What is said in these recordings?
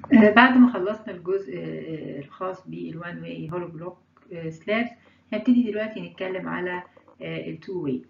آه، بعد ما خلصنا الجزء آه، الخاص بالوان واي هولو بلوك سلابس هنبتدي دلوقتي نتكلم على التو واي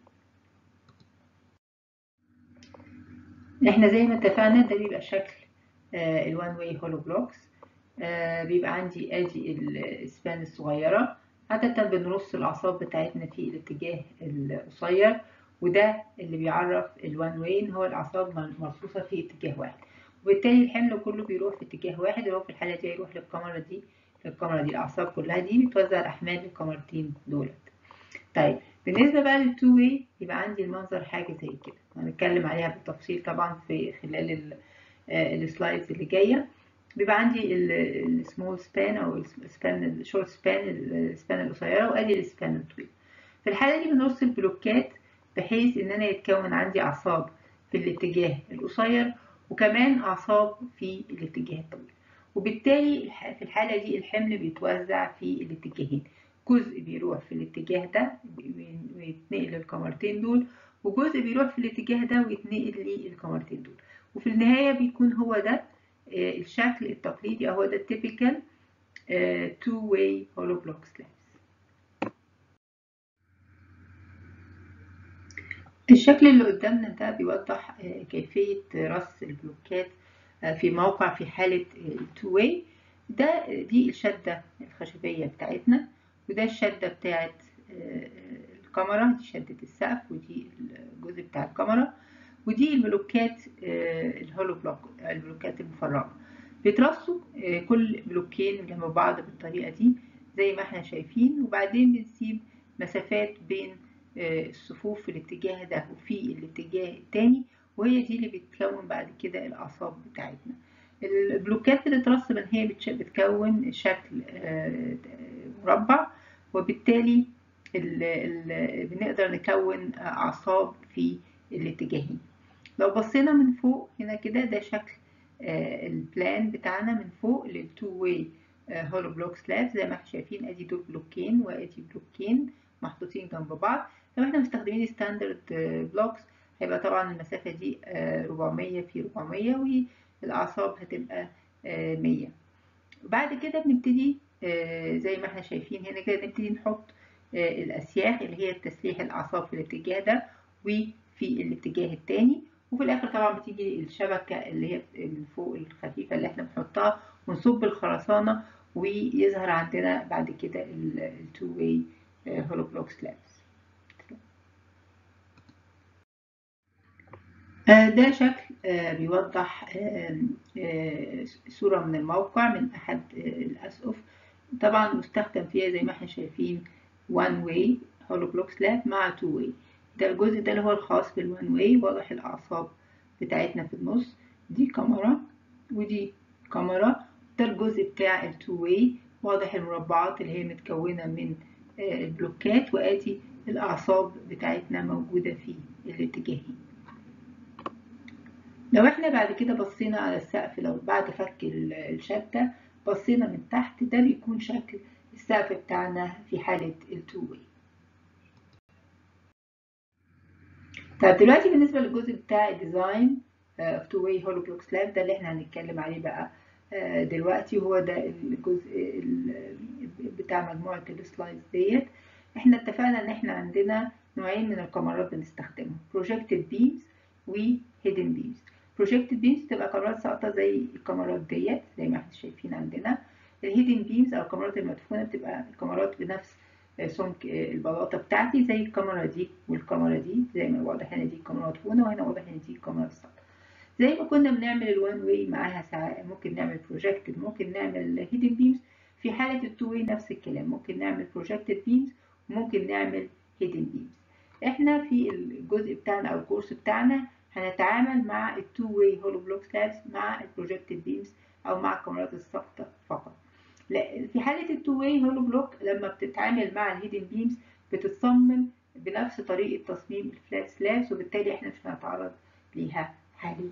احنا زي ما اتفقنا ده بيبقى شكل الوان واي هولو بلوكس بيبقى عندي ادي السبان الصغيرة عادة بنرص الأعصاب بتاعتنا في الاتجاه القصير وده اللي بيعرف الوان واي ان هو الأعصاب مرصوصة في اتجاه واحد وبالتالي الحمل كله بيروح في اتجاه واحد اللي هو في الحالة دي هيروح للكاميرا دي للكاميرا دي الأعصاب كلها دي بتوزع الأحمال للكاميرتين دولت طيب بالنسبة بقى للتو واي يبقى عندي المنظر حاجة زي كده هنتكلم عليها بالتفصيل طبعا في خلال السلايدز اللي جاية بيبقى عندي السمول سبان او السبان الشورت سبان السبان القصيرة وادي السبان الطويل في الحالة دي بنرص البلوكات بحيث ان انا يتكون عندي اعصاب في الاتجاه القصير وكمان اعصاب في الاتجاه الطويل وبالتالي في الحالة دي الحمل بيتوزع في الاتجاهين جزء بيروح في الاتجاه ده ويتنقل للكاميرتين دول وجزء بيروح في الاتجاه ده ويتنقل للكاميرتين دول وفي النهاية بيكون هو ده الشكل التقليدي أو ده التيبيكال two way hollow block slabs الشكل اللي قدامنا ده بيوضح كيفية رص البلوكات في موقع في حالة التو واي ده دي الشدة الخشبية بتاعتنا وده الشدة بتاعت الكاميرا دي شدة السقف ودي الجزء بتاع الكاميرا ودي البلوكات الهولو بلوك البلوكات المفرغة بيترصوا كل بلوكين جنب بعض بالطريقة دي زي ما احنا شايفين وبعدين بنسيب مسافات بين الصفوف في الاتجاه ده وفي الاتجاه التاني وهي دي اللي بتكون بعد كده الأعصاب بتاعتنا البلوكات اللي ترسب هي بتكون شكل مربع وبالتالي ال ال بنقدر نكون أعصاب في الاتجاهين لو بصينا من فوق هنا كده ده شكل البلان بتاعنا من فوق للتو واي هولو بلوك سلاب زي ما احنا شايفين ادي دول بلوكين وادي بلوكين محطوطين جنب بعض لو احنا مستخدمين ستاندرد بلوكس هيبقى طبعا المسافة دي 400 في 400 والأعصاب هتبقى 100 وبعد كده بنبتدي زي ما احنا شايفين هنا كده نبتدي نحط الأسياخ اللي هي تسليح الأعصاب في الاتجاه ده وفي الاتجاه التاني وفي الآخر طبعا بتيجي الشبكة اللي هي من فوق الخفيفة اللي احنا بنحطها ونصب الخرسانة ويظهر عندنا بعد كده التو واي هولو بلوك سلابس ده شكل بيوضح صورة من الموقع من أحد الأسقف طبعا مستخدم فيها زي ما احنا شايفين one way hollow block slab مع two way ده الجزء ده اللي هو الخاص بالوان واي واضح الأعصاب بتاعتنا في النص دي كاميرا ودي كاميرا ده الجزء بتاع التو واي واضح المربعات اللي هي متكونة من البلوكات وآدي الأعصاب بتاعتنا موجودة في الاتجاهين لو احنا بعد كده بصينا على السقف لو بعد فك الشدة بصينا من تحت ده بيكون شكل السقف بتاعنا في حالة التو واي طب دلوقتي بالنسبة للجزء بتاع الديزاين of two way hollow block slab ده اللي احنا هنتكلم عليه بقى دلوقتي هو ده الجزء بتاع مجموعة السلايدز ديت احنا اتفقنا ان احنا عندنا نوعين من الكاميرات بنستخدمهم projected beams و hidden beams projected beams تبقى كاميرات ساقطة زي الكاميرات ديت زي ما احنا شايفين عندنا الهيدن بيمز او الكاميرات المدفونة بتبقى الكاميرات بنفس سمك البلاطة بتاعتي زي الكاميرا دي والكاميرا دي زي ما واضح هنا دي الكاميرا مدفونة وهنا واضح ان دي الكاميرا الساقطة زي ما كنا بنعمل الوان واي معاها ساعات ممكن نعمل بروجكتد ممكن نعمل هيدن بيمز في حالة التو واي نفس الكلام ممكن نعمل بروجكتد بيمز وممكن نعمل هيدن بيمز احنا في الجزء بتاعنا او الكورس بتاعنا هنتعامل مع التو واي هولو بلوك سلابس مع البروجكتد بيمز او مع الكاميرات الساقطة فقط لا في حالة التو واي هولو بلوك لما بتتعامل مع الهيدن بيمز بتتصمم بنفس طريقة تصميم الفلات سلابس وبالتالي احنا مش هنتعرض ليها حاليا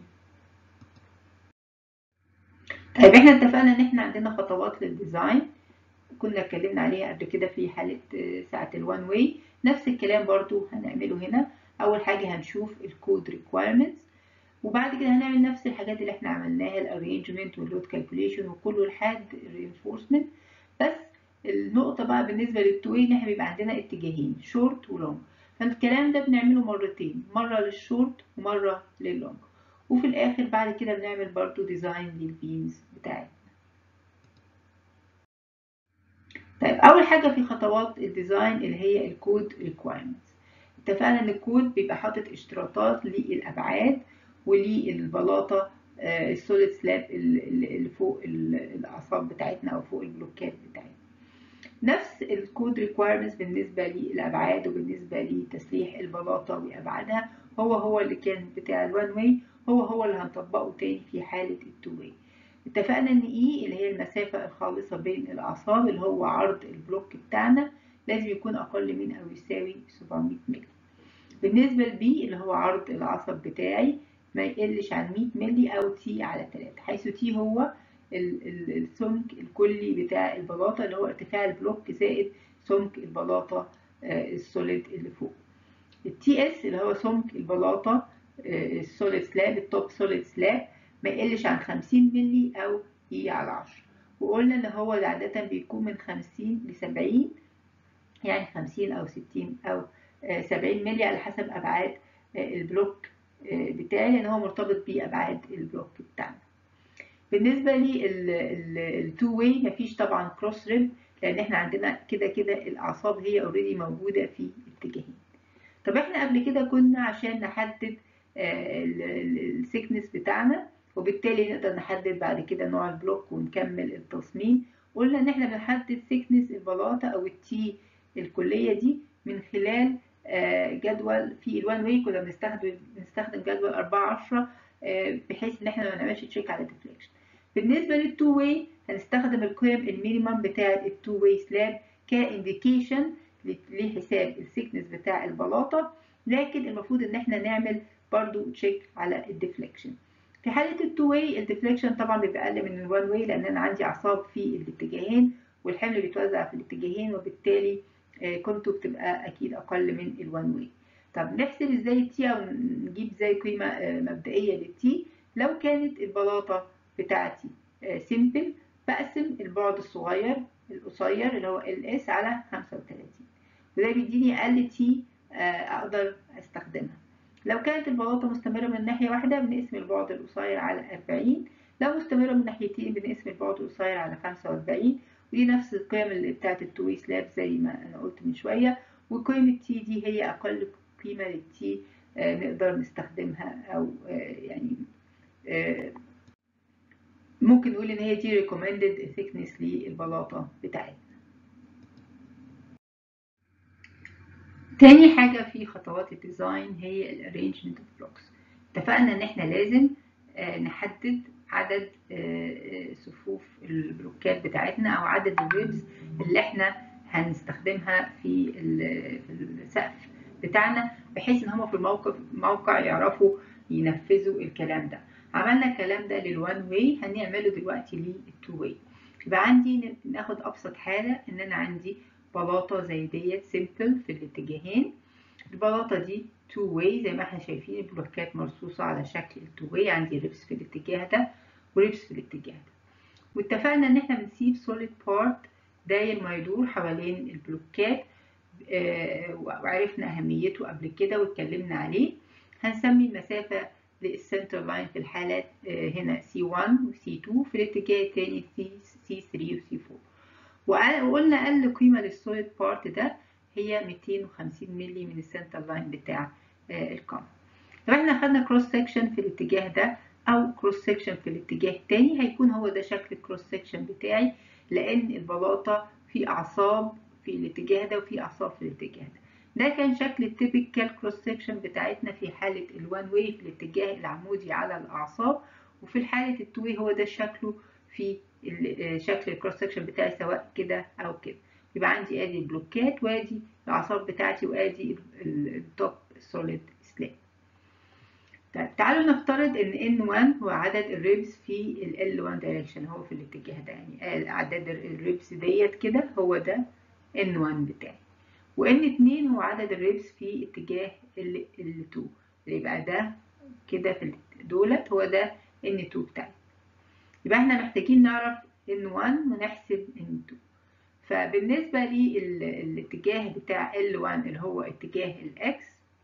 طيب احنا اتفقنا ان احنا عندنا خطوات للديزاين كنا اتكلمنا عليها قبل كده في حالة ساعة الوان واي نفس الكلام برضو هنعمله هنا اول حاجة هنشوف الكود ريكويرمنتس وبعد كده هنعمل نفس الحاجات اللي احنا عملناها الارينجمنت واللود كالكوليشن وكله لحد الرينفورسمنت بس النقطه بقى بالنسبه للتوي ان احنا بيبقى عندنا اتجاهين شورت ولونج فالكلام ده بنعمله مرتين مره للشورت ومره لللونج وفي الاخر بعد كده بنعمل برضو ديزاين للبيمز بتاعتنا طيب اول حاجه في خطوات الديزاين اللي هي الكود ريكويرمنتس اتفقنا ان الكود بيبقى حاطط اشتراطات للابعاد وللبلاطه السوليد سلاب اللي فوق الاعصاب بتاعتنا او فوق البلوكات بتاعتنا نفس الكود ريكويرمنتس بالنسبه للابعاد وبالنسبه لتسليح البلاطه وابعادها هو هو اللي كان بتاع الوان واي هو هو اللي هنطبقه تاني في حاله التو واي اتفقنا ان اي اللي هي المسافه الخالصه بين الاعصاب اللي هو عرض البلوك بتاعنا لازم يكون اقل من او يساوي 700 مللي بالنسبه لبي اللي هو عرض العصب بتاعي ما يقلش عن 100 مللي او تي على 3 حيث تي هو السمك الكلي بتاع البلاطه اللي هو ارتفاع البلوك زائد سمك البلاطه السوليد اللي فوق التي اس اللي هو سمك البلاطه السوليد سلاب التوب سوليد سلاب ما يقلش عن 50 مللي او اي على 10 وقلنا ان هو عادة بيكون من 50 ل 70 يعني 50 او 60 او 70 مللي على حسب ابعاد البلوك بتاعي لان هو مرتبط بابعاد البلوك بتاعنا بالنسبه للتو واي مفيش طبعا كروس ريب لان احنا عندنا كده كده الاعصاب هي اوريدي موجوده في اتجاهين طب احنا قبل كده كنا عشان نحدد السيكنس بتاعنا وبالتالي نقدر نحدد بعد كده نوع البلوك ونكمل التصميم قلنا ان احنا بنحدد سيكنس البلاطه او التي الكليه دي من خلال جدول في الوان واي كنا بنستخدم بنستخدم جدول 4 10 بحيث ان احنا ما نعملش تشيك على ديفليكشن بالنسبه للتو واي هنستخدم القيم المينيمم بتاعه التو واي سلاب كانديكيشن لحساب السيكنس بتاع البلاطه لكن المفروض ان احنا نعمل برضو تشيك على الديفليكشن في حالة التو واي الديفليكشن طبعا بيبقى أقل من الوان واي لأن أنا عندي أعصاب في الاتجاهين والحمل بيتوزع في الاتجاهين وبالتالي قيمته بتبقى أكيد أقل من الوان واي طب نحسب ازاي التي أو نجيب ازاي قيمة مبدئية للتي لو كانت البلاطة بتاعتي سيمبل بقسم البعد الصغير القصير اللي هو ال اس على 35 وده بيديني أقل تي أقدر أستخدمها لو كانت البلاطة مستمرة من ناحية واحدة بنقسم البعد القصير على 40 لو مستمرة من ناحيتين بنقسم البعد القصير على 45 ودي نفس القيم اللي بتاعت التوي سلاب زي ما أنا قلت من شوية وقيمة تي دي هي أقل قيمة للتي آه نقدر نستخدمها أو آه يعني آه ممكن نقول إن هي دي recommended thickness للبلاطة بتاعتنا تاني حاجة في خطوات الديزاين هي الارينجمنت اوف بلوكس اتفقنا ان احنا لازم نحدد عدد صفوف البلوكات بتاعتنا او عدد الريبس اللي احنا هنستخدمها في السقف بتاعنا بحيث ان هم في الموقف موقع يعرفوا ينفذوا الكلام ده عملنا الكلام ده للوان واي هنعمله دلوقتي للتو واي يبقى عندي ناخد ابسط حاله ان انا عندي بلاطة زي ديت سيمبل في الاتجاهين البلاطة دي تو واي زي ما احنا شايفين البلوكات مرصوصة على شكل التو واي عندي ريبس في الاتجاه ده وريبس في الاتجاه ده واتفقنا ان احنا بنسيب سوليد بارت داير ما يدور حوالين البلوكات آه وعرفنا اهميته قبل كده واتكلمنا عليه هنسمي المسافة للسنتر لاين في الحالات آه هنا C1 و C2 في الاتجاه التاني C3 و C4 وقلنا اقل قيمه للسوليد بارت ده هي 250 مللي من السنتر لاين بتاع آه الكم لو احنا خدنا كروس سكشن في الاتجاه ده او كروس سكشن في الاتجاه التاني هيكون هو ده شكل الكروس سكشن بتاعي لان البلاطه في اعصاب في الاتجاه ده وفي اعصاب في الاتجاه ده ده كان شكل التيبيكال كروس سكشن بتاعتنا في حاله الوان واي في الاتجاه العمودي على الاعصاب وفي حاله التو واي هو ده شكله في شكل الكروس سكشن بتاعي سواء كده او كده يبقى عندي ادي البلوكات وادي الاعصاب بتاعتي وادي التوب سوليد سلاب طيب تعالوا نفترض ان N1 هو عدد الريبس في ال L1 دايركشن هو في الاتجاه ده يعني عدد الريبس ديت كده هو ده N1 بتاعي وN2 هو عدد الريبس في اتجاه ال L2 يبقى ده كده في دولت هو ده N2 بتاعي يبقى احنا محتاجين نعرف N1 ونحسب N2 فبالنسبة للاتجاه بتاع L1 اللي هو اتجاه الإكس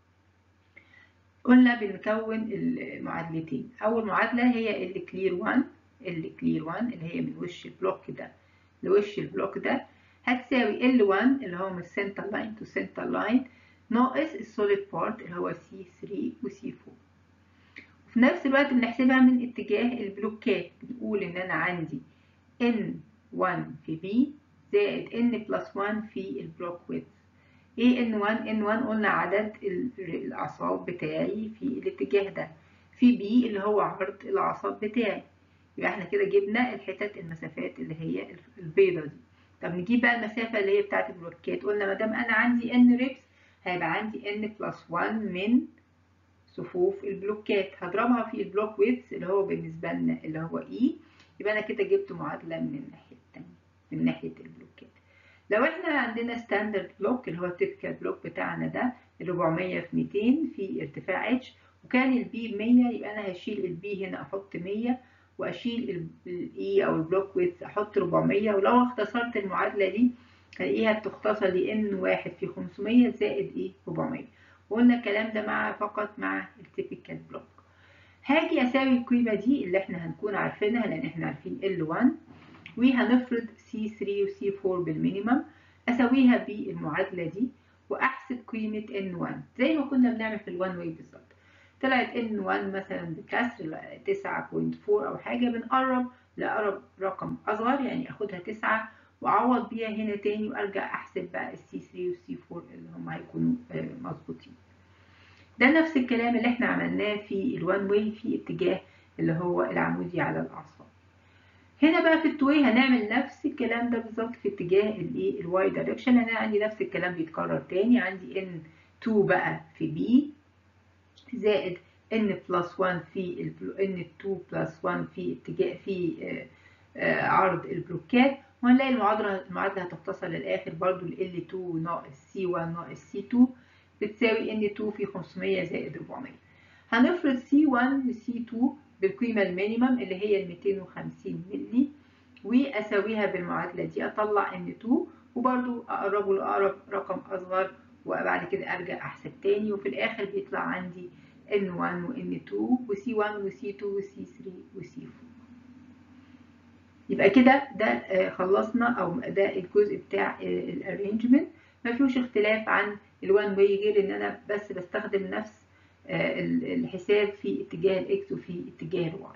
قلنا بنكون المعادلتين أول معادلة هي ال clear 1 ال clear 1 اللي هي من وش البلوك ده لوش البلوك ده هتساوي L1 اللي هو من center line to center line ناقص السوليد بارت اللي هو C3 و C4 وفي نفس الوقت بنحسبها من اتجاه البلوكات بنقول إن أنا عندي N1 في B زائد N بلس 1 في البلوك ويدث ايه N1 N1 قلنا عدد الأعصاب بتاعي في الاتجاه ده في B اللي هو عرض الأعصاب بتاعي يبقى احنا كده جبنا الحتت المسافات اللي هي البيضة دي طب نجيب بقى المسافة اللي هي بتاعت البلوكات قلنا ما دام أنا عندي N ريبس هيبقى عندي N بلس 1 من صفوف البلوكات هضربها في البلوك ويدث اللي هو بالنسبة لنا اللي هو E يبقى أنا كده جبت معادلة من الناحية التانية من ناحية البلوكات لو احنا عندنا ستاندرد بلوك اللي هو التيبيكال بلوك بتاعنا ده 400 في 200 في ارتفاع اتش وكان البي 100 يبقى انا هشيل البي هنا احط 100 واشيل الاي او البلوك ويدث احط 400 ولو اختصرت المعادله دي هلاقيها بتختصر لان واحد في 500 زائد ايه 400 وقلنا الكلام ده مع فقط مع التيبيكال بلوك هاجي اساوي القيمه دي اللي احنا هنكون عارفينها لان احنا عارفين L1 وهنفرض C3 و C4 بالمينيمم أسويها بالمعادلة دي وأحسب قيمة N1 زي ما كنا بنعمل في الوان واي بالظبط طلعت N1 مثلا بكسر 9.4 أو حاجة بنقرب لأقرب رقم أصغر يعني أخدها 9 وأعوض بيها هنا تاني وأرجع أحسب بقى السي 3 والسي 4 اللي هم هيكونوا مظبوطين ده نفس الكلام اللي احنا عملناه في الوان واي في اتجاه اللي هو العمودي على الأعصاب هنا بقى في التوي هنعمل نفس الكلام ده بالظبط في اتجاه الايه الواي دايركشن انا عندي نفس الكلام بيتكرر تاني عندي ان 2 بقى في بي زائد ان بلس 1 في ان 2 بلس 1 في اتجاه في آآ آآ عرض البلوكات وهنلاقي المعادله المعادله هتختصر للاخر برضو ال L2 ناقص C1 ناقص C2 بتساوي ان 2 في 500 زائد 400 هنفرض C1 و C2 بالقيمة المينيمم اللي هي ال 250 ملي وأساويها بالمعادلة دي أطلع ان 2 وبرضو أقربه لأقرب رقم أصغر وبعد كده أرجع أحسب تاني وفي الآخر بيطلع عندي N1 و N2 و C1 و C2 و C3 و C4 يبقى كده ده خلصنا أو ده الجزء بتاع الارينجمنت ما فيهوش اختلاف عن الوان واي غير إن أنا بس بستخدم نفس الحساب في اتجاه الاكس وفي اتجاه الواي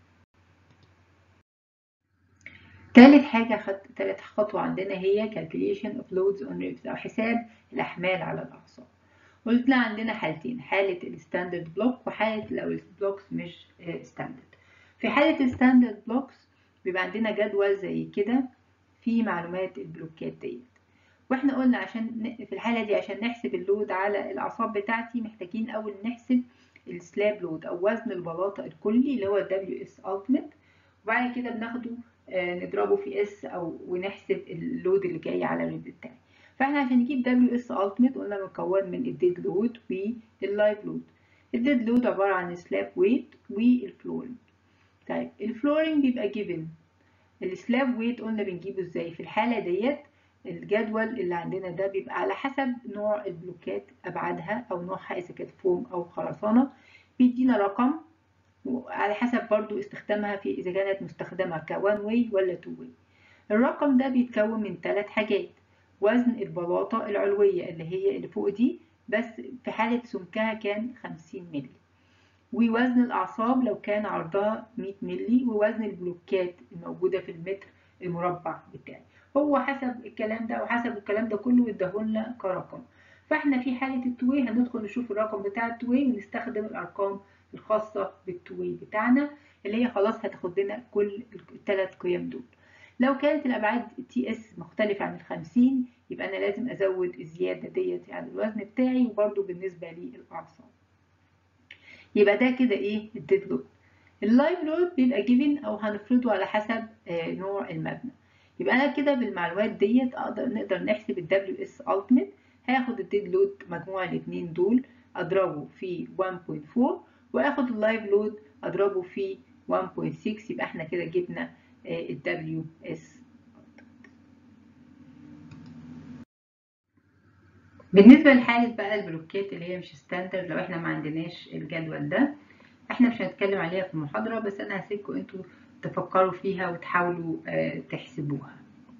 تالت حاجة خط... تالت خطوة عندنا هي calculation of loads on ribs أو حساب الأحمال على الأعصاب قلنا عندنا حالتين حالة الستاندرد بلوك وحالة لو البلوكس مش ستاندرد في حالة الستاندرد بلوكس بيبقى عندنا جدول زي كده فيه معلومات البلوكات ديت واحنا قلنا عشان في الحالة دي عشان نحسب اللود على الأعصاب بتاعتي محتاجين أول نحسب السلاب لود أو وزن البلاطة الكلي اللي هو WS ultimate وبعد كده بناخده نضربه في S أو ونحسب اللود اللي جاي على الريب بتاعي فاحنا عشان نجيب WS ultimate قلنا مكون من الديد لود واللايف لود الديد لود عبارة عن سلاب ويت والفلورنج طيب الفلورنج بيبقى جيفن السلاب ويت قلنا بنجيبه ازاي في الحالة ديت الجدول اللي عندنا ده بيبقى على حسب نوع البلوكات أبعادها أو نوعها إذا كانت فوم أو خرسانة بيدينا رقم وعلى حسب برضو استخدامها في إذا كانت مستخدمة كوان واي ولا تو واي الرقم ده بيتكون من ثلاث حاجات وزن البلاطة العلوية اللي هي اللي فوق دي بس في حالة سمكها كان 50 مللي ووزن الأعصاب لو كان عرضها 100 مللي ووزن البلوكات الموجودة في المتر المربع بتاعي هو حسب الكلام ده وحسب الكلام ده كله اداهولنا كرقم فاحنا في حالة التوي هندخل نشوف الرقم بتاع التوي ونستخدم الأرقام الخاصة بالتوي بتاعنا اللي هي خلاص هتاخد لنا كل الثلاث قيم دول لو كانت الأبعاد تي اس مختلفة عن الخمسين يبقى أنا لازم أزود الزيادة ديت عن الوزن بتاعي وبرده بالنسبة للأعصاب يبقى ده كده إيه الديد لود اللايف لود بيبقى جيفن أو هنفرضه على حسب نوع المبنى يبقى انا كده بالمعلومات ديت اقدر نقدر نحسب ال WS ultimate هاخد الديد لود مجموع الاثنين دول اضربه في 1.4 واخد اللايف لود اضربه في 1.6 يبقى احنا كده جبنا ال WS بالنسبة لحالة بقى البلوكات اللي هي مش ستاندرد لو احنا ما عندناش الجدول ده احنا مش هنتكلم عليها في المحاضرة بس انا هسيبكم انتوا تفكروا فيها وتحاولوا تحسبوها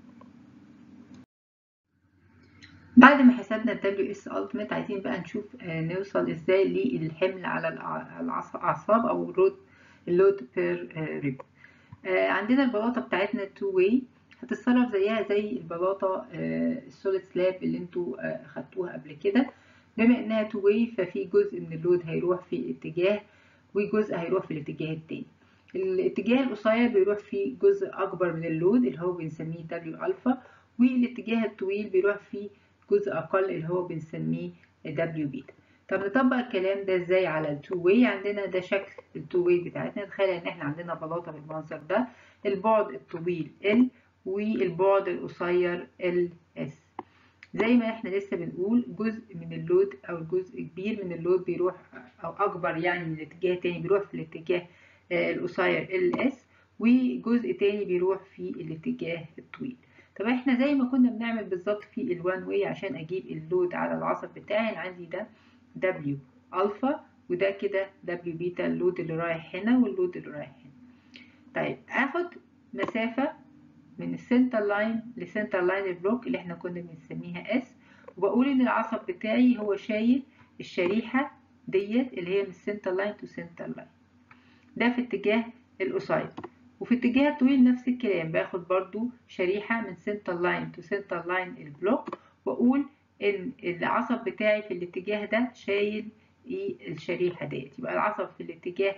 بعد ما حسبنا ال WS Ultimate عايزين بقى نشوف نوصل ازاي للحمل على الأعصاب أو اللود اللود بير ريب عندنا البلاطة بتاعتنا 2 way هتتصرف زيها زي البلاطة السوليد سلاب اللي انتوا خدتوها قبل كده بما انها 2 way ففي جزء من اللود هيروح في اتجاه وجزء هيروح في الاتجاه التاني الاتجاه القصير بيروح فيه جزء اكبر من اللود اللي هو بنسميه دبليو الفا والاتجاه الطويل بيروح فيه جزء اقل اللي هو بنسميه دبليو بيتا طب نطبق الكلام ده ازاي على التو واي عندنا ده شكل التو واي بتاعتنا تخيل ان احنا عندنا بلاطه بالمنظر ده البعد الطويل ال والبعد القصير ال اس زي ما احنا لسه بنقول جزء من اللود او جزء كبير من اللود بيروح او اكبر يعني من الاتجاه التاني بيروح في الاتجاه القصير ال اس وجزء تاني بيروح في الاتجاه الطويل طب احنا زي ما كنا بنعمل بالظبط في الوان واي عشان اجيب اللود على العصب بتاعي انا عندي ده دبليو الفا وده كده دبليو بيتا اللود اللي رايح هنا واللود اللي رايح هنا طيب اخد مسافة من السنتر لاين لسنتر لاين البلوك اللي احنا كنا بنسميها اس وبقول ان العصب بتاعي هو شايل الشريحة ديت اللي هي من السنتر لاين تو سنتر لاين ده في اتجاه القصير وفي اتجاه الطويل نفس الكلام باخد برضو شريحة من سنتر لاين تو سنتر لاين البلوك واقول ان العصب بتاعي في الاتجاه ده شايل ايه الشريحة ديت يبقى العصب في الاتجاه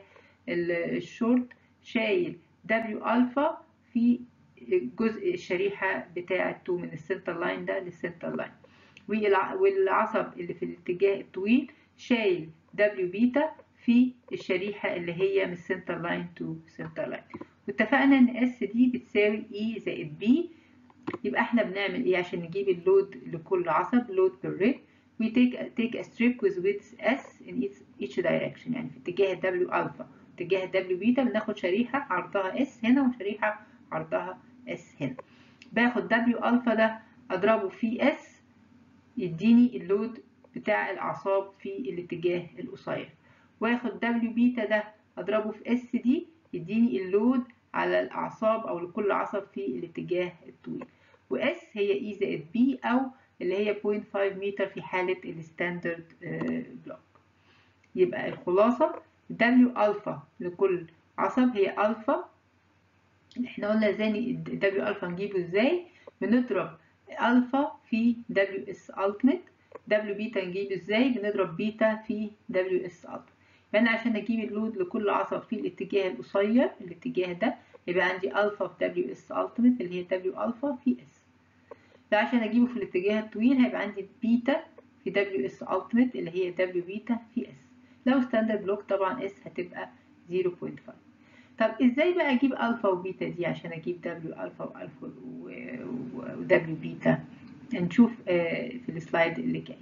الشورت شايل دبليو الفا في جزء الشريحة بتاعته من السنتر لاين ده للسنتر لاين والعصب اللي في الاتجاه الطويل شايل دبليو بيتا في الشريحة اللي هي من السنتر لاين تو سنتر لاين واتفقنا ان اس دي بتساوي اي زائد بي يبقى احنا بنعمل ايه عشان نجيب اللود لكل عصب لود بير ريب we take take a strip with width s in each, each direction يعني في اتجاه w الفا اتجاه w بيتا بناخد شريحة عرضها s هنا وشريحة عرضها s هنا باخد w الفا ده اضربه في s يديني اللود بتاع الاعصاب في الاتجاه القصير واخد w بيتا ده اضربه في s دي يديني اللود على الأعصاب أو لكل عصب في الاتجاه الطويل وS هي E زائد B أو اللي هي 0.5 متر في حالة الستاندرد بلوك يبقى الخلاصة W ألفا لكل عصب هي ألفا احنا قلنا ازاي W ألفا نجيبه ازاي بنضرب ألفا في WS Ultimate W بيتا نجيبه ازاي بنضرب بيتا في WS Ultimate فانا عشان اجيب اللود لكل عصب في الاتجاه القصير الاتجاه ده يبقى عندي الفا في دبليو اس التيميت اللي هي دبليو الفا في اس فعشان اجيبه في الاتجاه الطويل هيبقى عندي بيتا في دبليو اس التيميت اللي هي دبليو بيتا في اس لو ستاندرد بلوك طبعا اس هتبقى 0.5 طب ازاي بقى اجيب الفا وبيتا دي عشان اجيب دبليو الفا والفا ودبليو بيتا نشوف في السلايد اللي جاي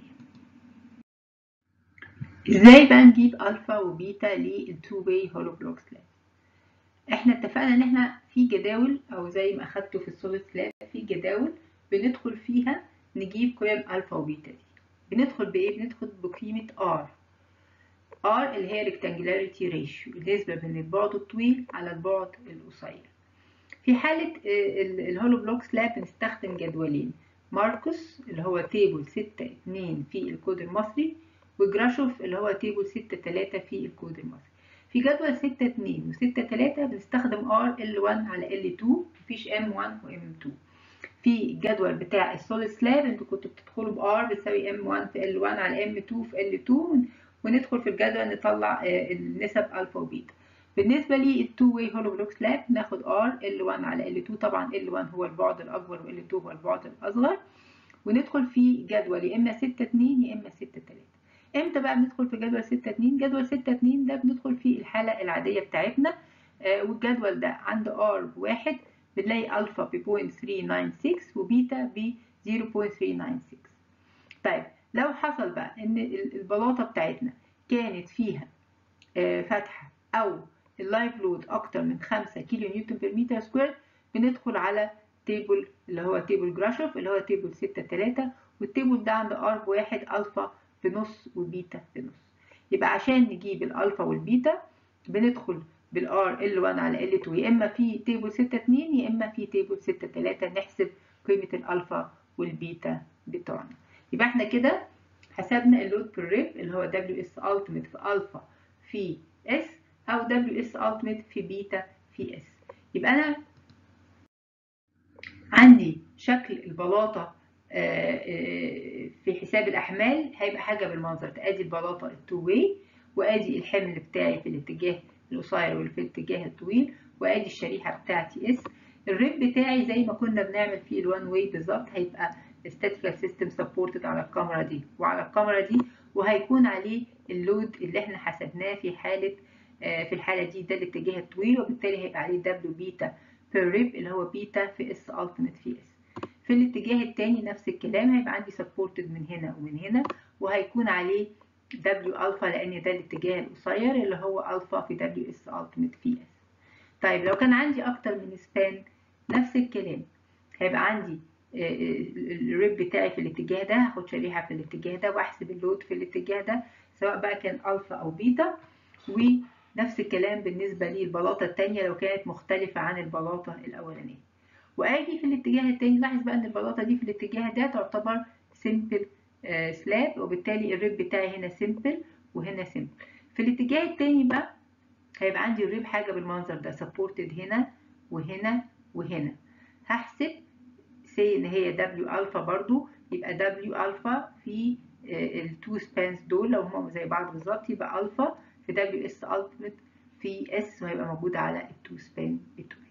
ازاي بقى نجيب الفا وبيتا للتو واي هولو بلوك سلاب احنا اتفقنا ان احنا في جداول او زي ما اخدته في السوليد سلاب في جداول بندخل فيها نجيب قيم الفا وبيتا دي بندخل بايه بندخل بقيمه ار ار اللي هي rectangularity ratio النسبه بين البعد الطويل على البعد القصير في حاله الهولو بلوك سلاب بنستخدم جدولين ماركوس اللي هو تيبل 6 2 في الكود المصري وجراشوف اللي هو تيبل 6 3 في الكود المصري في جدول 6 2 و 6 3 بنستخدم ار ال 1 على ال 2 مفيش ام 1 و ام 2 في الجدول بتاع السوليد سلاب انتوا كنتوا بتدخلوا بار بتساوي ام 1 في ال 1 على ام 2 في ال 2 وندخل في الجدول نطلع النسب الفا وبيتا بالنسبة للتو واي هولو بلوك سلاب ناخد ار ال 1 على ال 2 طبعا ال 1 هو البعد الاكبر وال 2 هو البعد الاصغر وندخل في جدول يا اما 6 2 يا اما 6 3 امتى بقى بندخل في جدول 6 2 جدول 6 2 ده بندخل في الحالة العادية بتاعتنا آه والجدول ده عند ار واحد بنلاقي الفا ب 0.396 وبيتا ب 0.396 طيب لو حصل بقى ان البلاطة بتاعتنا كانت فيها آه فتحة او اللايف لود اكتر من 5 كيلو نيوتن بير متر سكوير بندخل على تيبل اللي هو تيبل جراشوف اللي هو تيبل 6 3 والتيبل ده عند ار بواحد الفا بنص وبيتا بنص يبقى عشان نجيب الالفا والبيتا بندخل بالار ال1 على ال2 يا اما في تيبل 6 2 يا اما في تيبل 6 3 نحسب قيمه الالفا والبيتا بتوعنا يبقى احنا كده حسبنا اللود بير ريب اللي هو دبليو اس التيميت في الفا في اس او دبليو اس التيميت في بيتا في اس يبقى انا عندي شكل البلاطه في حساب الاحمال هيبقى حاجه بالمنظر ده ادي البلاطه التو واي وادي الحمل بتاعي في الاتجاه القصير واللي في الاتجاه الطويل وادي الشريحه بتاعتي اس الريب بتاعي زي ما كنا بنعمل في الوان واي بالظبط هيبقى statical system supported على الكاميرا دي وعلى الكاميرا دي وهيكون عليه اللود اللي احنا حسبناه في حاله في الحاله دي ده الاتجاه الطويل وبالتالي هيبقى عليه دبليو بيتا بير ريب اللي هو بيتا في اس التيميت في اس في الاتجاه التاني نفس الكلام هيبقى عندي supported من هنا ومن هنا وهيكون عليه W ألفا لأن ده الاتجاه القصير اللي هو ألفا في W اس ultimate في اس طيب لو كان عندي أكتر من سبان نفس الكلام هيبقى عندي الريب بتاعي في الاتجاه ده هاخد شريحة في الاتجاه ده وأحسب اللود في الاتجاه ده سواء بقى كان ألفا أو بيتا ونفس الكلام بالنسبة للبلاطة التانية لو كانت مختلفة عن البلاطة الأولانية واجي في الاتجاه التاني لاحظ بقى ان البلاطه دي في الاتجاه ده تعتبر سيمبل سلاب وبالتالي الريب بتاعي هنا سيمبل وهنا سيمبل في الاتجاه التاني بقى هيبقى عندي الريب حاجه بالمنظر ده سبورتد هنا وهنا وهنا هحسب سي ان هي دبليو الفا برضو يبقى دبليو الفا في التو سبانز دول لو هما زي بعض بالظبط يبقى الفا في دبليو اس التيميت في اس وهيبقى موجود على التو سبان بتوعي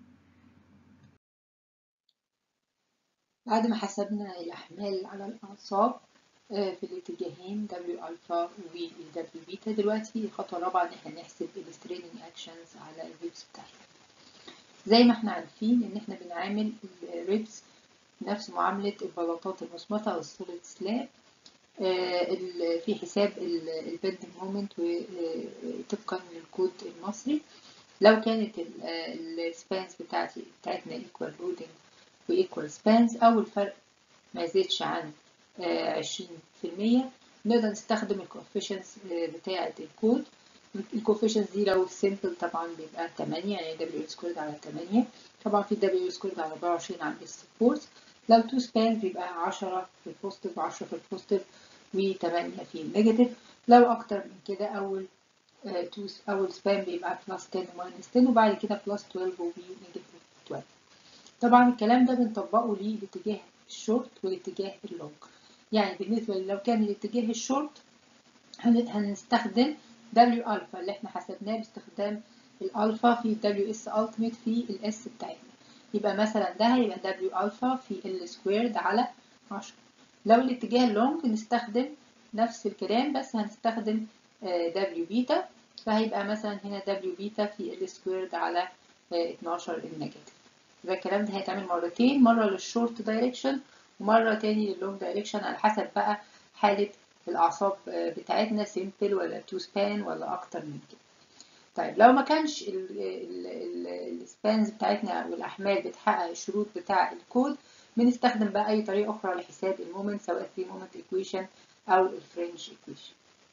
بعد ما حسبنا الأحمال على الأعصاب في الاتجاهين W ألفا و W بيتا دلوقتي الخطوة الرابعة إن احنا نحسب الستريننج أكشنز على الريبس بتاعتنا زي ما احنا عارفين إن احنا بنعامل الريبس نفس معاملة البلاطات المصمتة أو السوليد سلاب في حساب البندنج مومنت طبقا للكود المصري لو كانت السبانز بتاعتي بتاعتنا ايكوال لودنج وإيكوال سبانز أو الفرق ما يزيدش عن عشرين في المية نقدر نستخدم الكوفيشنز بتاعة الكود الكوفيشنز دي لو سيمبل طبعا بيبقى تمانية يعني دبليو سكويرد على تمانية طبعا في دبليو سكويرد على أربعة وعشرين عند السبورت لو تو سبانز بيبقى عشرة في البوزيتيف وعشرة في البوزيتيف وتمانية في النيجاتيف لو أكتر من كده أول تو أول سبان بيبقى بلس 10 وماينس 10 وبعد كده بلس 12 ونيجاتيف 12 طبعا الكلام ده بنطبقه للاتجاه الشورت والاتجاه اللونج يعني بالنسبة لو كان الاتجاه الشورت هنستخدم W ألفا اللي احنا حسبناه باستخدام الألفا في W اس ultimate في الاس بتاعتنا يبقى مثلا ده هيبقى W ألفا في ال سكويرد على 10 لو الاتجاه اللونج نستخدم نفس الكلام بس هنستخدم W بيتا فهيبقى مثلا هنا W بيتا في ال سكويرد على 12 النيجاتيف يبقى الكلام ده هيتعمل مرتين مرة للشورت دايركشن ومرة تاني لللونج دايركشن على حسب بقى حالة الأعصاب بتاعتنا سيمبل ولا تو سبان ولا أكتر من كده طيب لو ما كانش السبانز بتاعتنا والأحمال بتحقق الشروط بتاع الكود بنستخدم بقى أي طريقة أخرى لحساب المومنت سواء في مومنت إيكويشن أو الفرنش إيكويشن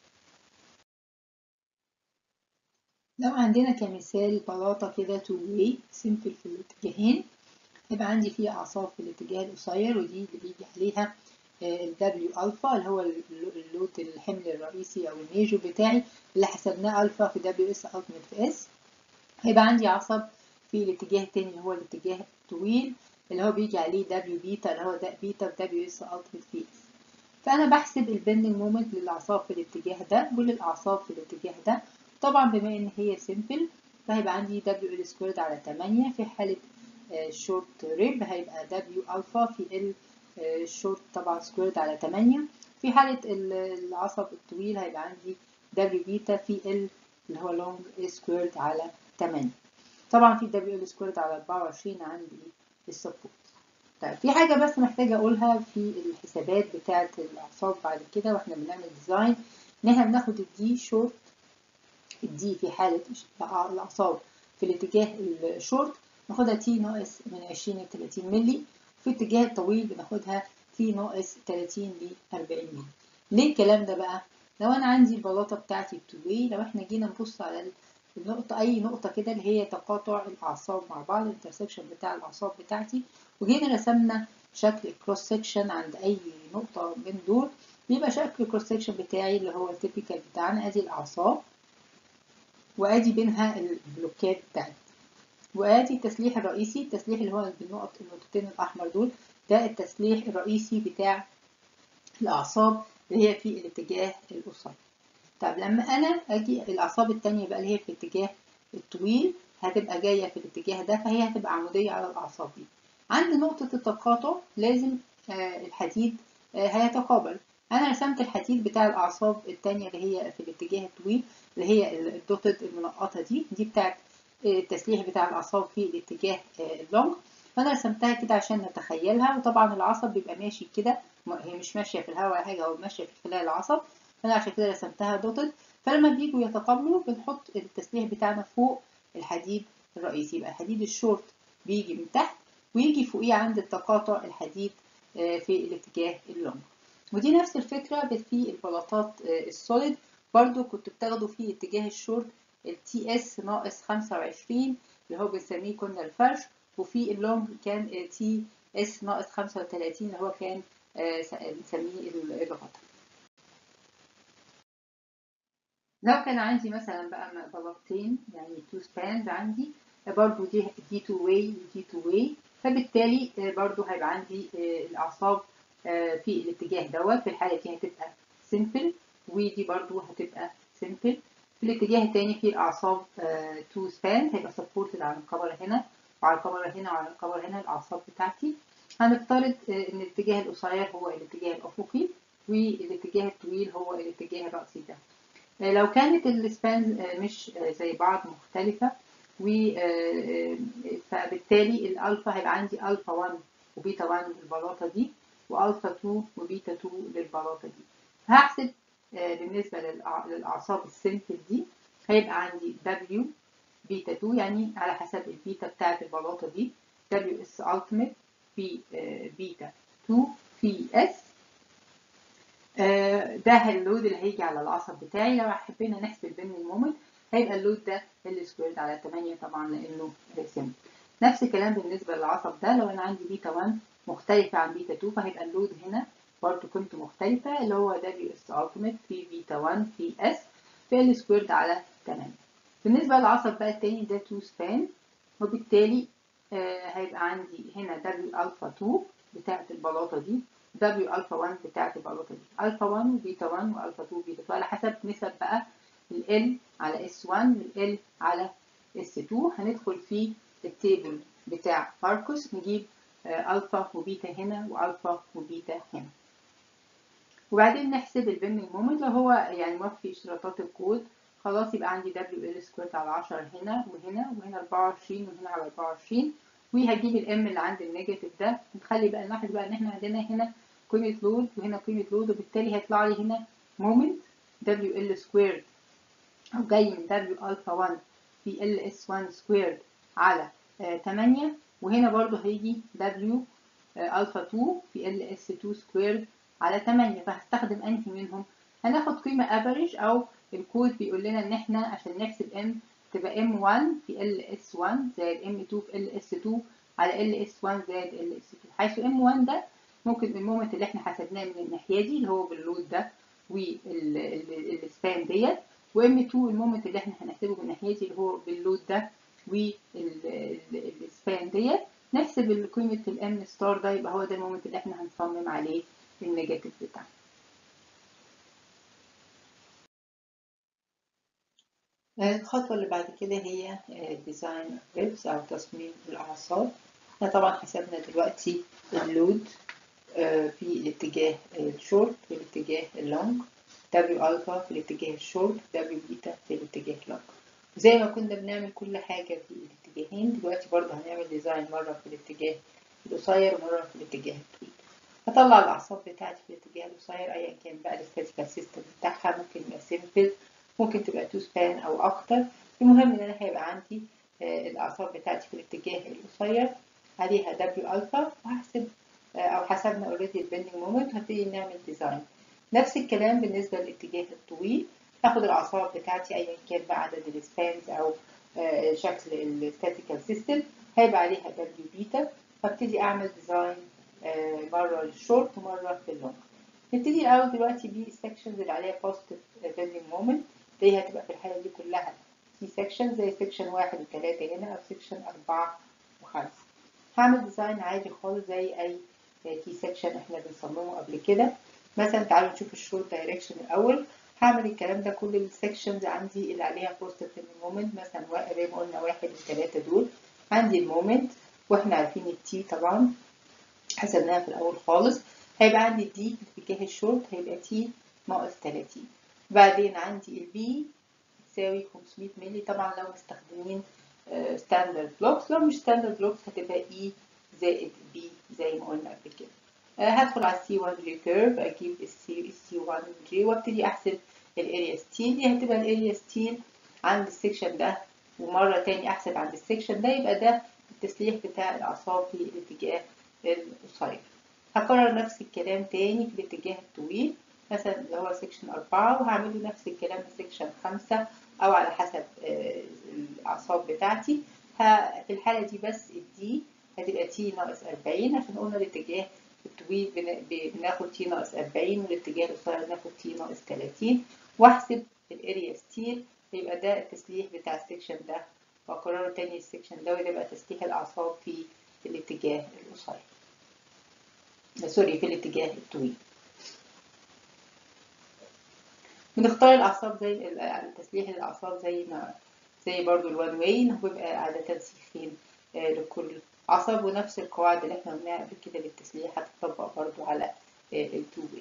لو عندنا كمثال بلاطة كده تو واي سيمبل في الاتجاهين يبقى عندي فيها أعصاب في الاتجاه القصير ودي اللي بيجي عليها ال W ألفا اللي هو اللود الحمل الرئيسي أو الميجور بتاعي اللي حسبناه ألفا في W اس ألتيميت في اس هيبقى عندي عصب في الاتجاه التاني اللي هو الاتجاه الطويل اللي هو بيجي عليه W بيتا اللي هو ده بيتا في W اس ألتيميت في اس فأنا بحسب البندنج مومنت للأعصاب في الاتجاه ده وللأعصاب في الاتجاه ده طبعا بما ان هي سيمبل فهيبقى عندي دبليو ال سكويرد على 8 في حالة شورت ريب هيبقى دبليو الفا في ال شورت طبعا سكويرد على 8 في حالة العصب الطويل هيبقى عندي دبليو بيتا في ال اللي هو لونج سكويرد على 8 طبعا في دبليو ال سكويرد على 24 عندي السبورت طيب في حاجة بس محتاجة أقولها في الحسابات بتاعة الأعصاب بعد كده وإحنا بنعمل ديزاين إن إحنا بناخد الدي شورت الدي في حالة الأعصاب في الاتجاه الشورت ناخدها تي ناقص من 20 ل 30 مللي في الاتجاه الطويل بناخدها تي ناقص 30 ل 40 مللي ليه الكلام ده بقى؟ لو أنا عندي البلاطة بتاعتي بتوي لو احنا جينا نبص على النقطة أي نقطة كده اللي هي تقاطع الأعصاب مع بعض الانترسكشن بتاع الأعصاب بتاعتي وجينا رسمنا شكل كروس سكشن عند أي نقطة من دول بيبقى شكل الكروس سكشن بتاعي اللي هو التيبيكال بتاعنا ادي الاعصاب وادي بينها البلوكات بتاعتي وادي التسليح الرئيسي التسليح اللي هو بالنقط النقطتين الاحمر دول ده التسليح الرئيسي بتاع الاعصاب اللي هي في الاتجاه القصير طب لما انا اجي الاعصاب التانية بقى اللي هي في الاتجاه الطويل هتبقى جاية في الاتجاه ده فهي هتبقى عمودية على الاعصاب دي عند نقطة التقاطع لازم الحديد هيتقابل انا رسمت الحديد بتاع الاعصاب التانية اللي هي في الاتجاه الطويل اللي هي الدوتد المنقطة دي دي بتاعت التسليح بتاع الاعصاب في الاتجاه اللونج فانا رسمتها كده عشان نتخيلها وطبعا العصب بيبقى ماشي كده هي مش ماشية في الهواء ولا حاجة هو ماشية في خلال العصب فانا عشان كده رسمتها دوتد فلما بيجوا يتقابلوا بنحط التسليح بتاعنا فوق الحديد الرئيسي يبقى الحديد الشورت بيجي من تحت ويجي فوقيه عند التقاطع الحديد في الاتجاه اللونج ودي نفس الفكرة في البلاطات السوليد برضو كنت بتاخدوا في اتجاه الشورت التي اس ناقص 25 اللي هو بنسميه كنا الفرش وفي اللونج كان تي اس ناقص 35 اللي هو كان بنسميه الغطا لو كان عندي مثلا بقى بلاطتين يعني تو سبانز عندي برضو دي دي تو واي ودي تو واي فبالتالي برضو هيبقى عندي الاعصاب في الاتجاه دوت في الحالة دي هتبقى سيمبل ودي برضو هتبقى سيمبل في الاتجاه التاني في الأعصاب تو سبانز هيبقى سبورتد على الكاميرا هنا وعلى الكاميرا هنا وعلى الكاميرا هنا الأعصاب بتاعتي هنفترض إن الاتجاه القصير هو الاتجاه الأفقي والاتجاه الطويل هو الاتجاه الرأسي ده لو كانت السبانز مش زي بعض مختلفة و فبالتالي الألفا هيبقى عندي ألفا 1 وبيتا 1 البلاطة دي والفا 2 وبيتا 2 للبلاطه دي هحسب بالنسبه للاعصاب السيمبل دي هيبقى عندي W بيتا 2 يعني على حسب البيتا بتاعه البلاطه دي W اس ultimate في بيتا 2 في اس ده اللود اللي هيجي على العصب بتاعي لو حبينا نحسب بين المومنت هيبقى اللود ده ال سكويرد على 8 طبعا لانه سيمبل نفس الكلام بالنسبه للعصب ده لو انا عندي بيتا 1 مختلفة عن بيتا 2 فهيبقى اللود هنا برضو قيمته مختلفة اللي هو دبليو اس ultimate في بيتا 1 في اس في ال سكويرد على 8 بالنسبة للعصب بقى التاني ده 2 سبان وبالتالي آه هيبقى عندي هنا دبليو الفا 2 بتاعة البلاطة دي دبليو الفا 1 بتاعة البلاطة دي الفا 1 وبيتا 1 والفا 2 وبيتا 2 على حسب نسب بقى ال على اس 1 والال على اس 2 هندخل في التيبل بتاع ماركوس نجيب ألفا وبيتا هنا وألفا وبيتا هنا وبعدين نحسب البيمنج مومنت لو هو يعني موفي اشتراطات الكود خلاص يبقى عندي دبليو ال سكوير على 10 هنا وهنا وهنا 24 وهنا على 24 وهجيب الام اللي عند النيجاتيف ده نخلي بقى نلاحظ بقى ان احنا عندنا هنا قيمة لود وهنا قيمة لود وبالتالي هيطلع لي هنا مومنت دبليو ال سكوير او جاي من دبليو الفا 1 في ال اس 1 سكوير على 8 وهنا برضو هيجي W ألفا 2 في ال اس 2 سكوير على 8 فهستخدم أنهي منهم هناخد قيمة افريج أو الكود بيقول لنا إن إحنا عشان نحسب M تبقى M1 في ال اس 1 زائد M2 في ال اس 2 على ال اس 1 زائد ال اس 2 حيث M1 ده ممكن المومنت اللي إحنا حسبناه من الناحية دي اللي هو باللود ده والسبان ديت وM2 المومنت اللي إحنا هنحسبه من الناحية دي اللي هو باللود ده والسبان ديت نحسب قيمة الام ستار ده يبقى هو ده المومنت اللي احنا هنصمم عليه النيجاتيف بتاعنا الخطوة اللي بعد كده هي ديزاين ريبس أو تصميم الأعصاب احنا طبعا حسبنا دلوقتي اللود في الاتجاه الشورت والاتجاه اللونج دبليو ألفا في الاتجاه الشورت دبليو بيتا في الاتجاه اللونج زي ما كنا بنعمل كل حاجة في الاتجاهين دلوقتي برضه هنعمل ديزاين مرة في الاتجاه القصير ومرة في الاتجاه الطويل هطلع الأعصاب بتاعتي في الاتجاه القصير أيا كان بقى الفيزيكال سيستم بتاعها ممكن يبقى سيمبل ممكن تبقى تو سبان او اكتر المهم ان انا هيبقى عندي الاعصاب بتاعتي في الاتجاه القصير عليها دبليو الفا وهحسب او حسبنا اوريدي البندنج مومنت وهبتدي نعمل ديزاين نفس الكلام بالنسبه للاتجاه الطويل هاخد الاعصاب بتاعتي ايا كان بقى عدد السبانز او شكل الستاتيكال سيستم هيبقى عليها دبليو بيتا فابتدي اعمل ديزاين مره للشورت ومره لللونج نبتدي الاول دلوقتي بالسكشنز اللي عليها بوزيتيف بندنج مومنت دي هتبقى في الحاله دي كلها في سكشن زي سكشن واحد وثلاثة هنا او سكشن أربعة وخمسة هعمل ديزاين عادي خالص زي اي تي سكشن احنا بنصممه قبل كده مثلا تعالوا نشوف الشورت دايركشن الاول هعمل الكلام ده كل السكشنز عندي اللي عليها بوزيتيف مومنت مثلا زي ما قلنا واحد وثلاثة دول عندي المومنت واحنا عارفين التي طبعا حسبناها في الاول خالص هيبقى عندي الدي في اتجاه الشورت هيبقى تي ناقص 30 بعدين عندي البي تساوي 500 مللي طبعا لو مستخدمين ستاندرد بلوكس لو مش ستاندرد بلوكس هتبقى اي زائد بي زي ما قلنا قبل كده هدخل على السي 1 جي كيرف اجيب السي السي 1 جي وابتدي احسب الاريا ستيل دي هتبقى الاريا ستيل عند السكشن ده ومره تاني احسب عند السكشن ده يبقى ده التسليح بتاع الاعصاب في الاتجاه القصير هكرر نفس الكلام تاني في الاتجاه الطويل مثلا اللي هو سكشن أربعة وهعمل له نفس الكلام في سكشن خمسة أو على حسب الأعصاب بتاعتي في الحالة دي بس الدي هتبقى تي ناقص أربعين عشان قلنا الاتجاه الطويل بناخد تي ناقص أربعين والاتجاه القصير ناخد تي ناقص تلاتين وأحسب الاريا ستيل يبقى ده التسليح بتاع السكشن ده وأكرره تاني السكشن ده ويبقى تسليح الأعصاب في الاتجاه القصير سوري في الاتجاه الطويل بنختار الاعصاب زي تسليح الاعصاب زي ما زي برضو الوان واي هو بيبقى عادة سيخين لكل عصب ونفس القواعد اللي احنا قلناها قبل كده للتسليح هتطبق برضو على التو واي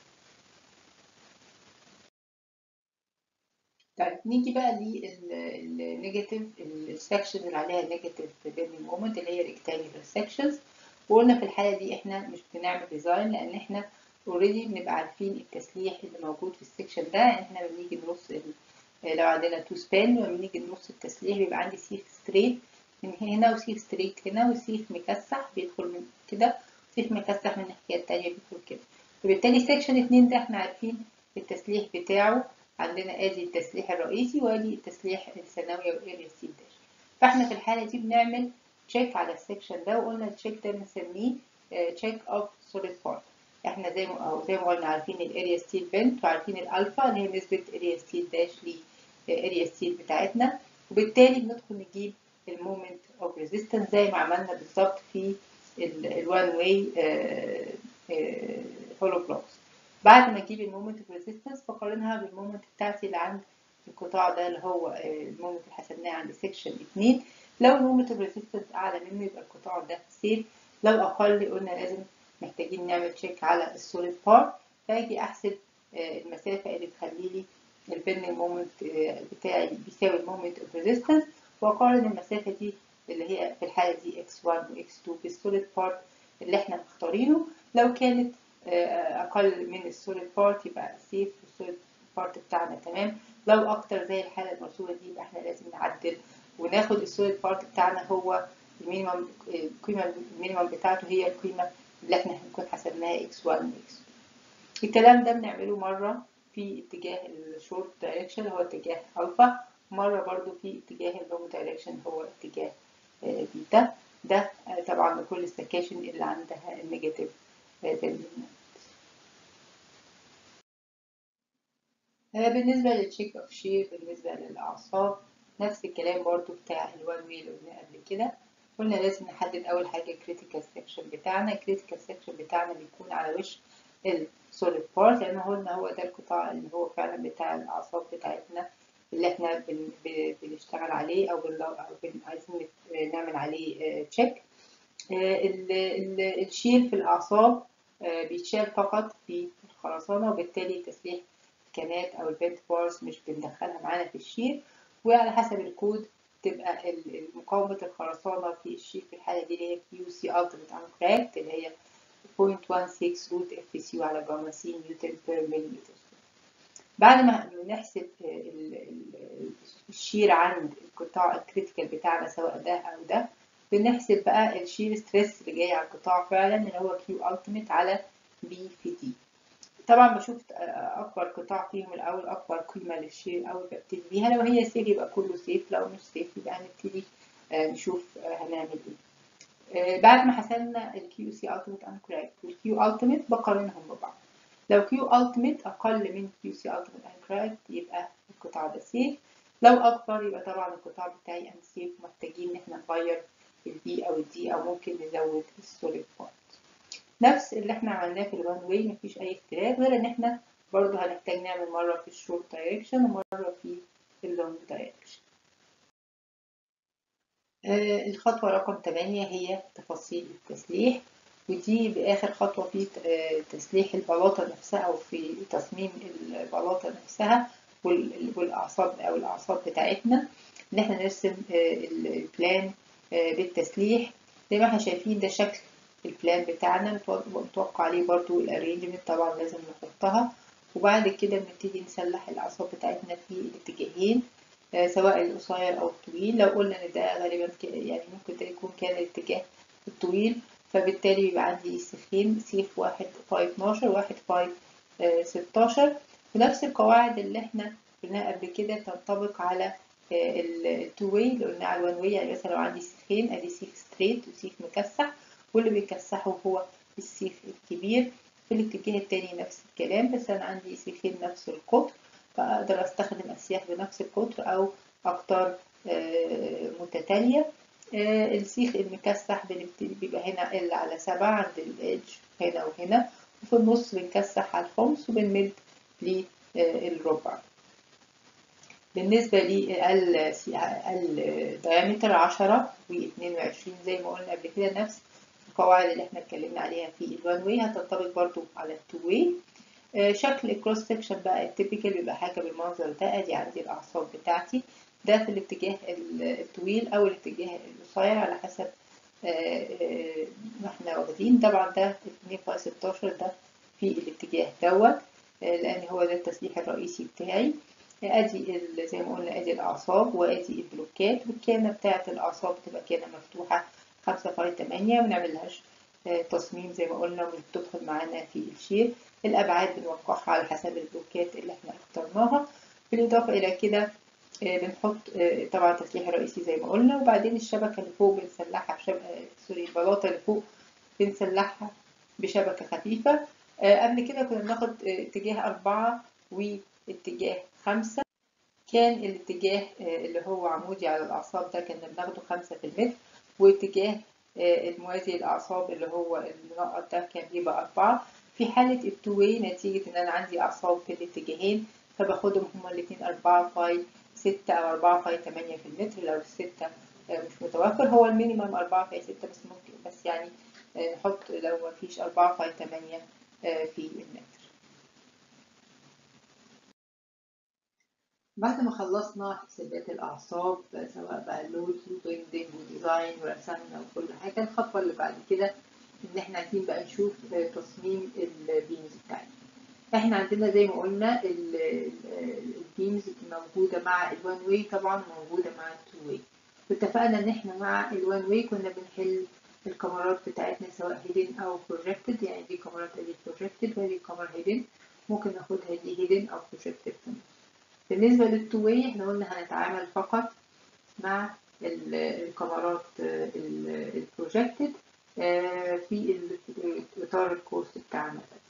طيب نيجي بقى للنيجاتيف السكشن اللي عليها نيجاتيف بيرنينج مومنت اللي هي ريكتانجلر سكشنز وقلنا في الحالة دي احنا مش بنعمل ديزاين لان احنا اوريدي بنبقى عارفين التسليح اللي موجود في السكشن ده احنا بنيجي نرص لو عندنا تو سبان لما بنيجي نرص التسليح بيبقى عندي سيخ ستريت من هنا وسيخ ستريت هنا وسيخ مكسح بيدخل من كده وسيخ مكسح من الناحية التانية بيدخل كده فبالتالي سكشن اتنين ده احنا عارفين التسليح بتاعه عندنا ادي التسليح الرئيسي وادي التسليح الثانوي او اريا سي داش فاحنا في الحالة دي بنعمل تشيك على السكشن ده وقلنا التشيك ده بنسميه تشيك اوف سوليد بارت احنا زي ما او زي ما قلنا عارفين الاريا ستيل بنت وعارفين الالفا اللي هي نسبة اريا ستيل داش لاريا ستيل بتاعتنا وبالتالي بندخل نجيب المومنت اوف ريزيستنس زي ما عملنا بالظبط في الوان واي هولو بلوكس بعد ما اجيب المومنت اوف ريزيستنس بقارنها بالمومنت بتاعتي اللي عند القطاع ده اللي هو المومنت اللي حسبناه عند سيكشن 2 لو المومنت اوف ريزيستنس اعلى منه يبقى القطاع ده سيف لو اقل قلنا لازم محتاجين نعمل تشيك على السوليد بارت فاجي احسب المسافه اللي تخلي لي البيرنينج مومنت بتاعي بيساوي المومنت اوف ريزيستنس واقارن المسافه دي اللي هي في الحاله دي x1 و x2 بالسوليد بارت اللي احنا مختارينه لو كانت اقل من السوليد بارت يبقى سيف السوليد بارت بتاعنا تمام لو اكتر زي الحاله المرسومه دي يبقى احنا لازم نعدل وناخد السوليد بارت بتاعنا هو المينيمم القيمه المينيمم بتاعته هي القيمه اللي احنا هنكون حسبناها x1 و x2 الكلام ده بنعمله مرة في اتجاه الشورت دايركشن هو اتجاه الفا مرة برضو في اتجاه اللونج دايركشن هو اتجاه بيتا ده طبعا لكل السكاشن اللي عندها النيجاتيف بالنسبة للتشيك اوف شير بالنسبة للأعصاب نفس الكلام برضو بتاع الوان وي اللي قلنا قبل كده قلنا لازم نحدد أول حاجة الكريتيكال سيكشن بتاعنا الكريتيكال سيكشن بتاعنا بيكون على وش السوليد بارت لأن قلنا هو ده القطاع اللي هو فعلا بتاع الأعصاب بتاعتنا اللي احنا بن بنشتغل عليه أو, أو بن عايزين نعمل عليه تشيك الشير في الأعصاب بيتشال فقط في الخرسانة وبالتالي تسليح الكانات أو البنت بارز مش بندخلها معانا في الشير وعلى حسب الكود تبقى مقاومة الخرسانة في الشير في الحالة دي اللي هي كيو سي ultimate uncracked اللي هي 0.16 روت اف سي على جاما سي نيوتن بير مليمتر بعد ما نحسب الشير عند القطاع الكريتيكال بتاعنا سواء ده او ده بنحسب بقى الشير ستريس اللي جاي على القطاع فعلا اللي هو كيو التيميت على بي في دي طبعا بشوف اكبر قطاع فيهم الاول اكبر قيمه للشير الاول ببتدي بيها لو هي سيف يبقى كله سيف لو مش سيف يبقى هنبتدي نشوف هنعمل ايه بعد ما حسبنا الكيو سي التيميت انكرايت والكيو التيميت بقارنهم ببعض لو كيو التيميت اقل من كيو سي التيميت انكرايت يبقى القطاع ده سيف لو اكبر يبقى طبعا القطاع بتاعي ان سيف محتاجين ان احنا نغير البي او الدي او ممكن نزود السوليد بوينت نفس اللي احنا عملناه في الوان واي مفيش اي اختلاف غير ان احنا برضو هنحتاج نعمل مرة في الشورت دايركشن ومرة في اللونج دايركشن آه الخطوة رقم 8 هي تفاصيل التسليح ودي بآخر خطوة في تسليح البلاطة نفسها أو في تصميم البلاطة نفسها والأعصاب أو الأعصاب بتاعتنا إن احنا نرسم البلان بالتسليح زي ما احنا شايفين ده شكل البلان بتاعنا متوقع عليه برضو الارينجمنت طبعا لازم نحطها وبعد كده بنبتدي نسلح الاعصاب بتاعتنا في الاتجاهين آه سواء القصير او الطويل لو قلنا ان ده غالبا يعني ممكن ده يكون كان الاتجاه الطويل فبالتالي بيبقى عندي سيخين سيخ واحد فاي 12 واحد فاي آه 16 ونفس القواعد اللي احنا قلناها قبل كده تنطبق على التو واي اللي قلنا على الوان واي يعني مثلا لو عندي سيخين ادي سيخ ستريت وسيخ مكسح واللي بيكسحه هو السيخ الكبير في الاتجاه التاني نفس الكلام بس انا عندي سيخين نفس القطر فاقدر استخدم اسياخ بنفس القطر او اقطار متتالية السيخ المكسح بيبقى هنا ال على سبعة عند الإيدج هنا وهنا وفي النص بنكسح على الخمس وبنمد للربع بالنسبة للديامتر عشرة واتنين وعشرين زي ما قلنا قبل كده نفس القواعد اللي احنا اتكلمنا عليها في الوان واي هتنطبق برضو على التو واي شكل الكروس سكشن بقى التيبيكال بيبقى حاجة بالمنظر ده ادي عندي الاعصاب بتاعتي ده في الاتجاه الطويل او الاتجاه القصير على حسب ما احنا واخدين طبعا ده 2 فاي 16 ده في الاتجاه دوت لان هو ده التسليح الرئيسي بتاعي ادي زي ما قلنا ادي الاعصاب وادي البلوكات والكانه بتاعه الاعصاب بتبقى كانه مفتوحه 5 فاي 8 ما بنعملهاش تصميم زي ما قلنا وبتدخل معانا في الشير الابعاد بنوقعها على حسب البلوكات اللي احنا اخترناها بالاضافه الى كده بنحط طبعا التسليح الرئيسي زي ما قلنا وبعدين الشبكه اللي فوق بنسلحها بشبكه سوري البلاطه اللي فوق بنسلحها بشبكه خفيفه قبل كده كنا بناخد اتجاه أربعة واتجاه خمسة كان الاتجاه اللي هو عمودي على الأعصاب ده كنا بناخده خمسة في المتر واتجاه الموازي للأعصاب اللي هو المنقط ده كان بيبقى أربعة في حالة التوي نتيجة إن أنا عندي أعصاب في الاتجاهين فباخدهم هما الاتنين أربعة فاي ستة أو أربعة فاي تمانية في المتر لو الستة مش متوفر هو المينيمم أربعة فاي ستة بس ممكن بس يعني نحط لو مفيش أربعة فاي تمانية في المتر بعد ما خلصنا حسابات الأعصاب سواء بقى اللود وبيندنج وديزاين ورسمنا وكل حاجة الخطوة اللي بعد كده إن احنا عايزين بقى نشوف تصميم البيمز بتاعتنا احنا عندنا زي ما قلنا البيمز موجودة مع الوان واي طبعا موجودة مع التو واي واتفقنا ان احنا مع الوان واي كنا بنحل الكاميرات بتاعتنا سواء هيدن او بروجكتد يعني دي كاميرات دي بروجكتد وهذه كاميرا هيدن ممكن ناخدها دي هيدن او بروجكتد بالنسبة للتو واي احنا قلنا هنتعامل فقط مع الكاميرات البروجكتد في اطار الكورس بتاعنا ده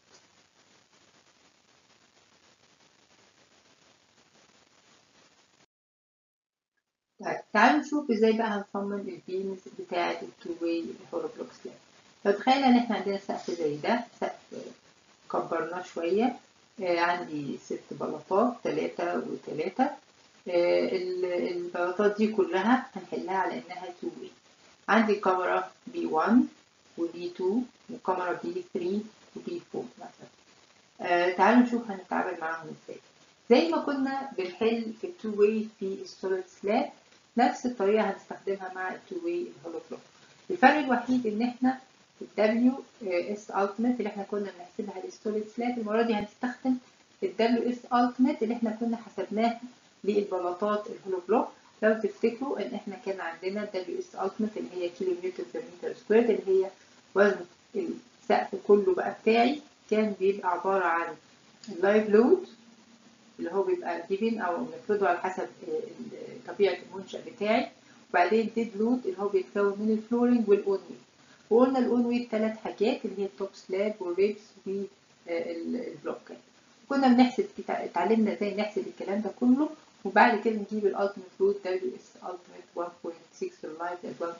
طيب تعالوا نشوف ازاي بقى هنصمم البيمز بتاعة التو واي الهولوبلوكس لاب لو تخيل ان احنا عندنا سقف زي ده سقف كبرناه شوية آه عندي ست بلاطات تلاتة وتلاتة آه البلاطات دي كلها هنحلها على انها تو واي عندي كاميرا بي 1 وبي 2 وكاميرا بي 3 وبي 4 مثلا آه تعالوا نشوف هنتعامل معاهم ازاي زي ما كنا بنحل في التو واي في السوليد سلاب نفس الطريقة هنستخدمها مع التو واي الهولوبلوك الفرق الوحيد ان احنا الدبليو اس ultimate اللي احنا كنا بنحسبها للسوليد سلاب المرة دي هنستخدم الدبليو اس التيميت اللي احنا كنا حسبناها للبلاطات الهولو بلوك لو تفتكروا ان احنا كان عندنا دبليو اس التيميت اللي هي كيلو نيوتن بير متر سكوير اللي هي وزن السقف كله بقى بتاعي كان بيبقى عبارة عن اللايف لود اللي هو بيبقى جيفن او بنفرضه على حسب طبيعة المنشأ بتاعي وبعدين ديد لود اللي هو بيتكون من الفلورنج والاون ويت وقلنا الاون ويت ثلاث حاجات اللي هي التوب سلاب والريبس والبلوكات كنا بنحسب اتعلمنا ازاي نحسب الكلام ده كله وبعد كده نجيب الالتيميت لود دبليو اس التيميت 1.6 اللايف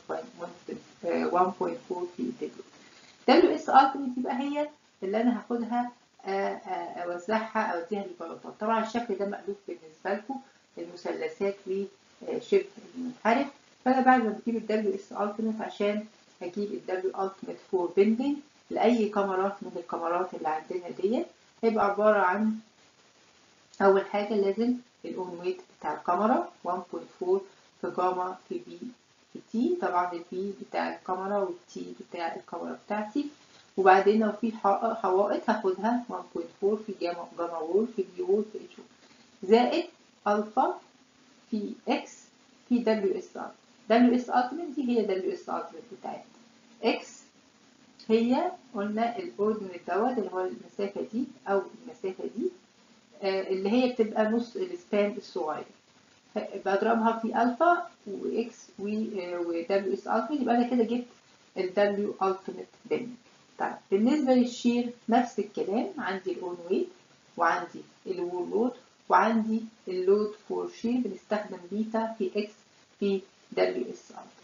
1.4 في الديد لود دبليو اس التيميت يبقى هي اللي انا هاخدها اوزعها اوديها للبلاطات طبعا الشكل ده مألوف بالنسبه لكم المثلثات وشبه المنحرف فانا بعد ما بجيب الدبليو اس التيميت عشان اجيب الدبليو التيميت فور بندنج لاي كاميرات من الكاميرات اللي عندنا ديت هيبقى عباره عن اول حاجه لازم الاون ويت بتاع الكاميرا 1.4 في جاما في بي في تي طبعا البي بتاع الكاميرا والتي بتاع الكاميرا بتاعتي وبعدين لو في حوائط هاخدها 1.4 في جاما جاما وول في بي وول في اتش وول زائد الفا في اكس في دبليو اس ار دبليو اس التيميت دي هي دبليو اس التيميت بتاعتنا اكس هي قلنا الاوردينيت دوت اللي هو المسافه دي او المسافه دي اللي هي بتبقى نص السبان الصغير بضربها في الفا واكس ودبليو اس التيميت يبقى انا كده جبت الدبليو التيميت بند طيب بالنسبه للشير نفس الكلام عندي الاون ويت وعندي الوول لود وعندي اللود فور شير بنستخدم بيتا في اكس في دبليو اس التيميت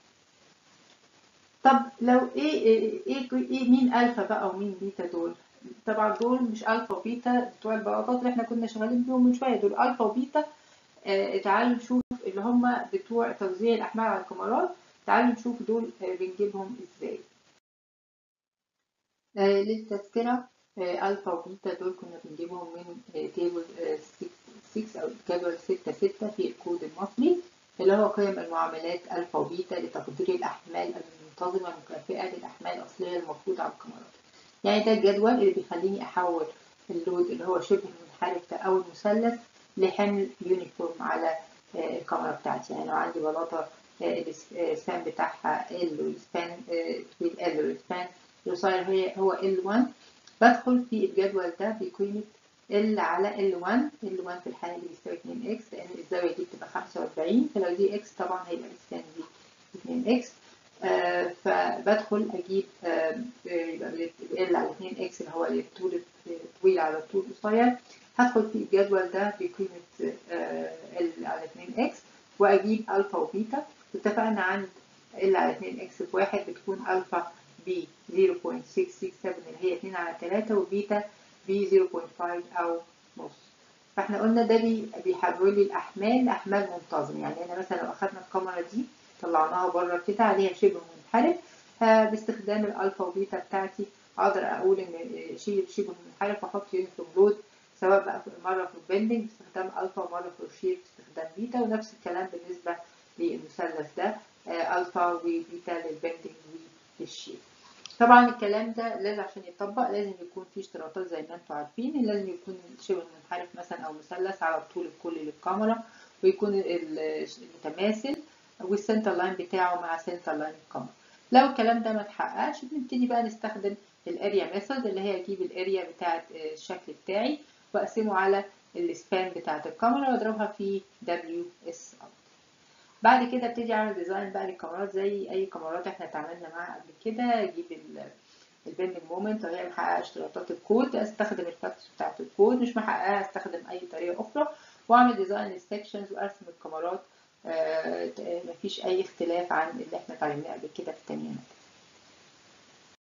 طب لو ايه ايه ايه, إيه مين الفا بقى ومين بيتا دول طبعا دول مش الفا وبيتا بتوع البلاطات اللي احنا كنا شغالين بيهم من شويه دول الفا وبيتا آه تعالوا نشوف اللي هم بتوع توزيع الاحمال على الكاميرات تعالوا نشوف دول آه بنجيبهم ازاي آه للتذكره آه الفا وبيتا دول كنا بنجيبهم من آه تيبل 6 6 او جدول 6 6 في الكود المصري اللي هو قيم المعاملات الفا وبيتا لتقدير الاحمال المنتظمه مكافئه للاحمال الاصليه المفروضه على الكاميرات يعني ده الجدول اللي بيخليني احول اللود اللي هو شبه المنحرف او المثلث لحمل يونيفورم على الكاميرا بتاعتي يعني لو عندي بلاطه السبان بتاعها ال والسبان طويل ال والسبان القصير هي هو ال1 بدخل في الجدول ده بقيمه ال على ال1 ال1 في الحاله دي بيساوي 2 اكس لان الزاويه دي بتبقى 45 فلو دي اكس طبعا هيبقى السبان دي 2 اكس آه فبدخل اجيب آه يبقى ال على 2 اكس اللي هو الطول الطويل على الطول القصير هدخل في الجدول ده بقيمة آه ال على 2 اكس واجيب الفا وبيتا اتفقنا عند ال على 2 اكس بواحد بتكون الفا ب 0.667 اللي هي 2 على 3 وبيتا ب 0.5 او نص فاحنا قلنا ده بيحول لي الاحمال لاحمال منتظمه يعني انا مثلا لو اخدنا الكاميرا دي طلعناها بره كده عليها شبه منحرف باستخدام الالفا وبيتا بتاعتي اقدر اقول ان شيل شبه منحرف واحط يونيفورم لود سواء بقى مره في البندنج باستخدام الفا ومره في الشير باستخدام بيتا ونفس الكلام بالنسبه للمثلث ده الفا وبيتا للبندنج وللشير طبعا الكلام ده لازم عشان يطبق لازم يكون فيه اشتراطات زي ما انتم عارفين لازم يكون شبه منحرف مثلا او مثلث على الطول الكلي للكاميرا ويكون المتماثل والسنتر لاين بتاعه مع سنتر لاين الكاميرا لو الكلام ده ما اتحققش بنبتدي بقى نستخدم الاريا ميثود اللي هي اجيب الاريا بتاعه الشكل بتاعي واقسمه على السبان بتاعه الكاميرا واضربها في دبليو اس اوت بعد كده ابتدي اعمل ديزاين بقى للكاميرات زي اي كاميرات احنا اتعاملنا معاها قبل كده اجيب البندنج مومنت وهي محققه اشتراطات الكود استخدم الفاكتورز بتاعه الكود مش محققه استخدم اي طريقه اخرى واعمل ديزاين للسكشنز وارسم الكاميرات آه مفيش اي اختلاف عن اللي احنا اتعلمناه قبل كده في التانية